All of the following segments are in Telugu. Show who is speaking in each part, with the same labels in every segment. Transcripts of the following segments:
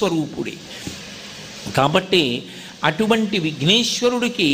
Speaker 1: స్వరూపుడి కాబట్టి అటువంటి విఘ్నేశ్వరుడికి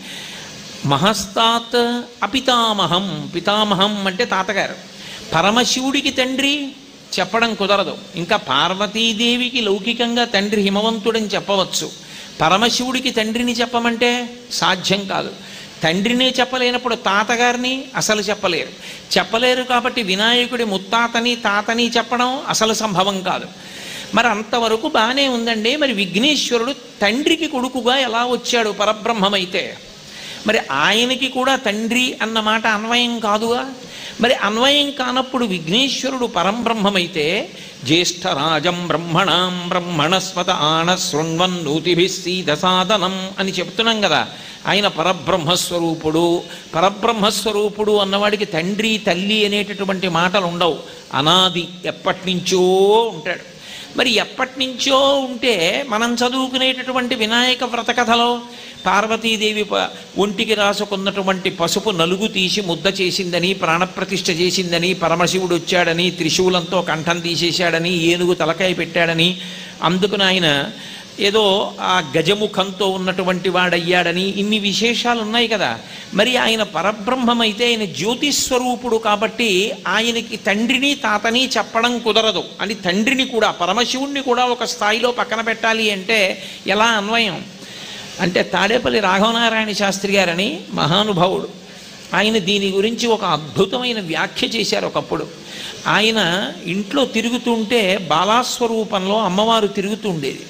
Speaker 1: మహస్తాత్ అపితామహం పితామహం అంటే తాతగారు పరమశివుడికి తండ్రి చెప్పడం కుదరదు ఇంకా పార్వతీదేవికి లౌకికంగా తండ్రి హిమవంతుడని చెప్పవచ్చు పరమశివుడికి తండ్రిని చెప్పమంటే సాధ్యం కాదు తండ్రినే చెప్పలేనప్పుడు తాతగారిని అసలు చెప్పలేరు చెప్పలేరు కాబట్టి వినాయకుడి ముత్తాతని తాతని చెప్పడం అసలు సంభవం కాదు మరి అంతవరకు బాగానే ఉందండి మరి విఘ్నేశ్వరుడు తండ్రికి కొడుకుగా ఎలా వచ్చాడు పరబ్రహ్మమైతే మరి ఆయనకి కూడా తండ్రి అన్న మాట అన్వయం కాదుగా మరి అన్వయం కానప్పుడు విఘ్నేశ్వరుడు పరంబ్రహ్మమైతే జ్యేష్ఠరాజం బ్రహ్మణాం బ్రహ్మణస్వత ఆన శృణ్వన్ నూతిభిస్సీద సాధనం అని చెప్తున్నాం కదా ఆయన పరబ్రహ్మస్వరూపుడు పరబ్రహ్మస్వరూపుడు అన్నవాడికి తండ్రి తల్లి అనేటటువంటి మాటలు ఉండవు అనాది ఎప్పటి నుంచో ఉంటాడు మరి ఎప్పటి నుంచో ఉంటే మనం చదువుకునేటటువంటి వినాయక వ్రత కథలో పార్వతీదేవి ప- ఒంటికి రాసుకున్నటువంటి పసుపు నలుగు తీసి ముద్ద చేసిందని ప్రాణప్రతిష్ఠ చేసిందని పరమశివుడు వచ్చాడని త్రిశూలంతో కంఠం తీసేశాడని ఏనుగు తలకాయ పెట్టాడని అందుకుని ఆయన ఏదో ఆ గజముఖంతో ఉన్నటువంటి వాడయ్యాడని ఇన్ని విశేషాలు ఉన్నాయి కదా మరి ఆయన పరబ్రహ్మమైతే ఆయన జ్యోతిస్వరూపుడు కాబట్టి ఆయనకి తండ్రిని తాతని చెప్పడం కుదరదు అని తండ్రిని కూడా పరమశివుణ్ణి కూడా ఒక స్థాయిలో పక్కన పెట్టాలి అంటే ఎలా అన్వయం అంటే తాడేపల్లి రాఘవనారాయణ శాస్త్రి గారని మహానుభావుడు ఆయన దీని గురించి ఒక అద్భుతమైన వ్యాఖ్య చేశారు ఒకప్పుడు ఆయన ఇంట్లో తిరుగుతుంటే బాలాస్వరూపంలో అమ్మవారు తిరుగుతుండేది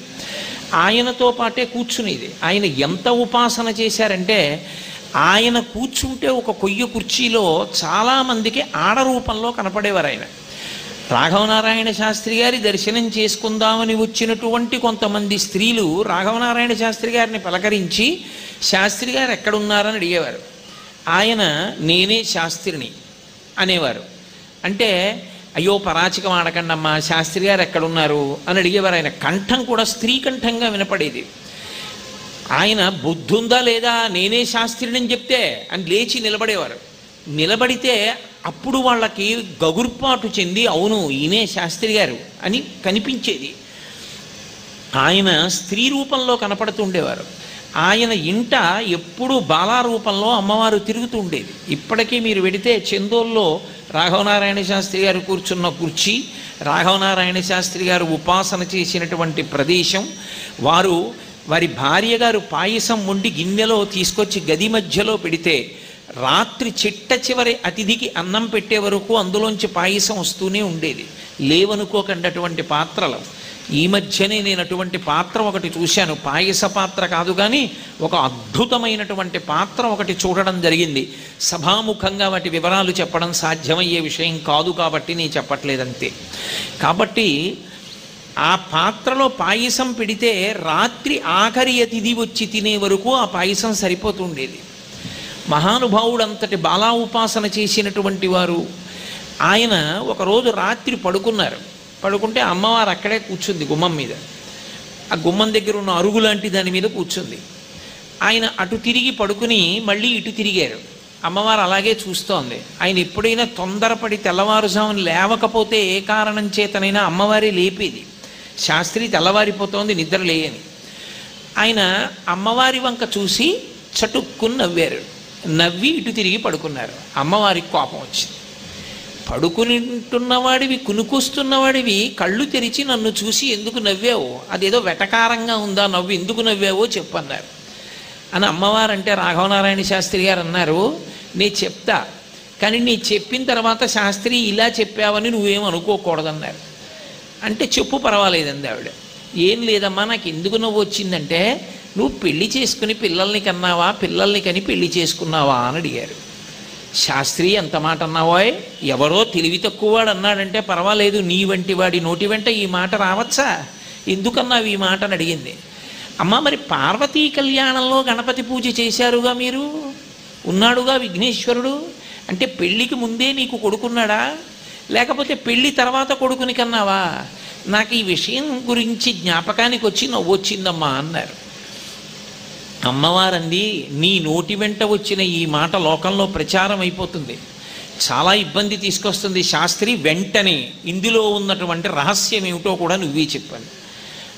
Speaker 1: ఆయనతో పాటే కూర్చునేది ఆయన ఎంత ఉపాసన చేశారంటే ఆయన కూర్చుంటే ఒక కొయ్య కుర్చీలో చాలామందికి ఆడ రూపంలో కనపడేవారు ఆయన రాఘవనారాయణ శాస్త్రి గారి దర్శనం చేసుకుందామని వచ్చినటువంటి కొంతమంది స్త్రీలు రాఘవనారాయణ శాస్త్రి గారిని పలకరించి శాస్త్రి గారు ఎక్కడున్నారని అడిగేవారు ఆయన నేనే శాస్త్రిని అనేవారు అంటే అయ్యో పరాచికం ఆడకండి అమ్మా శాస్త్రి గారు ఎక్కడున్నారు అని అడిగేవారు ఆయన కంఠం కూడా స్త్రీ కంఠంగా వినపడేది ఆయన బుద్ధి ఉందా లేదా నేనే శాస్త్రిని అని చెప్తే అని లేచి నిలబడేవారు నిలబడితే అప్పుడు వాళ్ళకి గగుర్పాటు చెంది అవును ఈయనే శాస్త్రి గారు అని కనిపించేది ఆయన స్త్రీ రూపంలో కనపడుతుండేవారు ఆయన ఇంట ఎప్పుడూ బాలా రూపంలో అమ్మవారు తిరుగుతూ ఉండేది ఇప్పటికీ మీరు వెడితే చందోల్లో రాఘవనారాయణ శాస్త్రి గారు కూర్చున్న కుర్చీ రాఘవనారాయణ శాస్త్రి గారు ఉపాసన చేసినటువంటి ప్రదేశం వారు వారి భార్య గారు పాయసం వండి గిన్నెలో తీసుకొచ్చి గది మధ్యలో పెడితే రాత్రి చిట్ట చివరి అతిథికి అన్నం పెట్టే వరకు అందులోంచి పాయసం వస్తూనే ఉండేది లేవనుకోకండి అటువంటి పాత్రలు ఈ మధ్యనే నేను అటువంటి పాత్ర ఒకటి చూశాను పాయస పాత్ర కాదు కానీ ఒక అద్భుతమైనటువంటి పాత్ర ఒకటి చూడడం జరిగింది సభాముఖంగా వాటి వివరాలు చెప్పడం సాధ్యమయ్యే విషయం కాదు కాబట్టి నేను చెప్పట్లేదంతే కాబట్టి ఆ పాత్రలో పాయసం పెడితే రాత్రి ఆఖరి అతిథి వచ్చి తినే వరకు ఆ పాయసం సరిపోతుండేది మహానుభావుడు అంతటి బాలా ఉపాసన చేసినటువంటి వారు ఆయన ఒకరోజు రాత్రి పడుకున్నారు పడుకుంటే అమ్మవారు అక్కడే కూర్చుంది గుమ్మం మీద ఆ గుమ్మం దగ్గర ఉన్న అరుగు లాంటి దాని మీద కూర్చుంది ఆయన అటు తిరిగి పడుకుని మళ్ళీ ఇటు తిరిగారు అమ్మవారు అలాగే చూస్తోంది ఆయన ఎప్పుడైనా తొందరపడి తెల్లవారుజామున లేవకపోతే ఏ కారణం చేతనైనా అమ్మవారే లేపేది శాస్త్రి తెల్లవారిపోతోంది నిద్ర లేయని ఆయన అమ్మవారి వంక చూసి చటుక్కుని నవ్వారు నవ్వి ఇటు తిరిగి పడుకున్నారు అమ్మవారికి కోపం వచ్చింది పడుకునింటున్నవాడివి కునుకొస్తున్నవాడివి కళ్ళు తెరిచి నన్ను చూసి ఎందుకు నవ్వావు అదేదో వెటకారంగా ఉందా నవ్వు ఎందుకు నవ్వావో చెప్పన్నారు అని అమ్మవారంటే రాఘవనారాయణ శాస్త్రి గారు అన్నారు నేను చెప్తా కానీ నీ చెప్పిన తర్వాత శాస్త్రి ఇలా చెప్పావని నువ్వేం అనుకోకూడదన్నారు అంటే చెప్పు పర్వాలేదండి ఆవిడ ఏం లేదమ్మా నాకు ఎందుకు నవ్వు వచ్చిందంటే నువ్వు పెళ్లి చేసుకుని పిల్లల్ని కన్నావా పిల్లల్ని కని పెళ్లి చేసుకున్నావా అని అడిగారు శాస్త్రి ఎంత మాట అన్నావోయ్ ఎవరో తెలివి తక్కువవాడు అన్నాడంటే పర్వాలేదు నీ వంటి వాడి నోటి వెంట ఈ మాట రావచ్చా ఎందుకన్నావు ఈ మాట అని అడిగింది అమ్మ మరి పార్వతీ కళ్యాణంలో గణపతి పూజ చేశారుగా మీరు ఉన్నాడుగా విఘ్నేశ్వరుడు అంటే పెళ్ళికి ముందే నీకు కొడుకున్నాడా లేకపోతే పెళ్ళి తర్వాత కొడుకుని కన్నావా నాకు ఈ విషయం గురించి జ్ఞాపకానికి వచ్చి నవ్వొచ్చిందమ్మా అన్నారు అమ్మవారంది నీ నోటి వెంట వచ్చిన ఈ మాట లోకంలో ప్రచారం అయిపోతుంది చాలా ఇబ్బంది తీసుకొస్తుంది శాస్త్రి వెంటనే ఇందులో ఉన్నటువంటి రహస్యం ఏమిటో కూడా నువ్వే చెప్పాను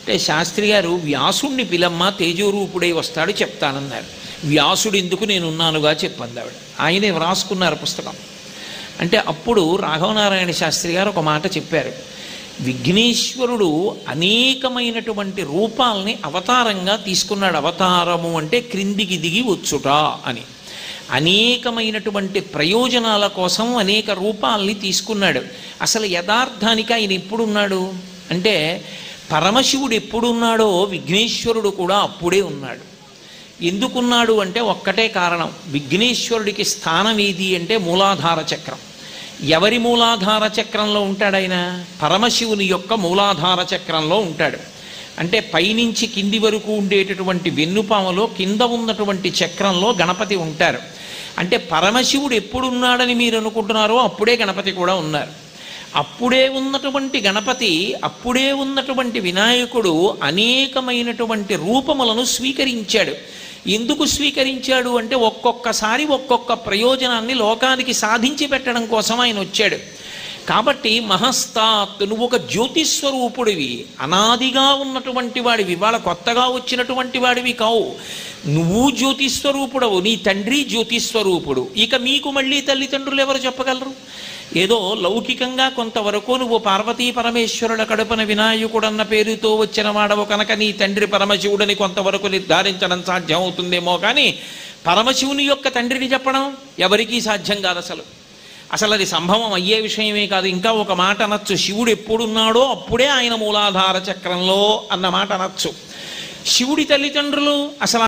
Speaker 1: అంటే శాస్త్రి గారు వ్యాసుణ్ణి పిలమ్మ తేజోరూపుడై వస్తాడు చెప్తానన్నారు వ్యాసుడు ఎందుకు నేనున్నానుగా చెప్పంది ఆవిడ ఆయనే వ్రాసుకున్నారు పుస్తకం అంటే అప్పుడు రాఘవనారాయణ శాస్త్రి గారు ఒక మాట చెప్పారు విఘ్నేశ్వరుడు అనేకమైనటువంటి రూపాల్ని అవతారంగా తీసుకున్నాడు అవతారము అంటే క్రిందికి దిగి వచ్చుట అని అనేకమైనటువంటి ప్రయోజనాల కోసం అనేక రూపాల్ని తీసుకున్నాడు అసలు యథార్థానికి ఆయన ఎప్పుడున్నాడు అంటే పరమశివుడు ఎప్పుడున్నాడో విఘ్నేశ్వరుడు కూడా అప్పుడే ఉన్నాడు ఎందుకున్నాడు అంటే ఒక్కటే కారణం విఘ్నేశ్వరుడికి స్థానం ఏది అంటే మూలాధార చక్రం ఎవరి మూలాధార చక్రంలో ఉంటాడు ఆయన పరమశివుని యొక్క మూలాధార చక్రంలో ఉంటాడు అంటే పైనుంచి కింది వరకు ఉండేటటువంటి వెన్నుపామలో కింద ఉన్నటువంటి చక్రంలో గణపతి ఉంటారు అంటే పరమశివుడు ఎప్పుడున్నాడని మీరు అనుకుంటున్నారో అప్పుడే గణపతి కూడా ఉన్నారు అప్పుడే ఉన్నటువంటి గణపతి అప్పుడే ఉన్నటువంటి వినాయకుడు అనేకమైనటువంటి రూపములను స్వీకరించాడు ఎందుకు స్వీకరించాడు అంటే ఒక్కొక్కసారి ఒక్కొక్క ప్రయోజనాన్ని లోకానికి సాధించి పెట్టడం కోసం ఆయన వచ్చాడు కాబట్టి మహస్తాత్ నువ్వు ఒక జ్యోతిస్వరూపుడివి అనాదిగా ఉన్నటువంటి వాడివి వాళ్ళ కొత్తగా వచ్చినటువంటి వాడివి కావు నువ్వు జ్యోతిస్వరూపుడవు నీ తండ్రి జ్యోతిస్వరూపుడు ఇక మీకు మళ్ళీ తల్లిదండ్రులు ఎవరు చెప్పగలరు ఏదో లౌకికంగా కొంతవరకు నువ్వు పార్వతీ పరమేశ్వరుల కడుపున వినాయకుడన్న పేరుతో వచ్చిన వాడవు కనుక నీ తండ్రి పరమశివుడని కొంతవరకు నిర్ధారించడం సాధ్యం అవుతుందేమో కానీ పరమశివుని యొక్క తండ్రిని చెప్పడం ఎవరికీ సాధ్యం కాదు అసలు అసలు అది సంభవం అయ్యే విషయమే కాదు ఇంకా ఒక మాట అనొచ్చు శివుడు ఎప్పుడున్నాడో అప్పుడే ఆయన మూలాధార చక్రంలో అన్న మాట అనొచ్చు శివుడి తల్లిదండ్రులు అసలు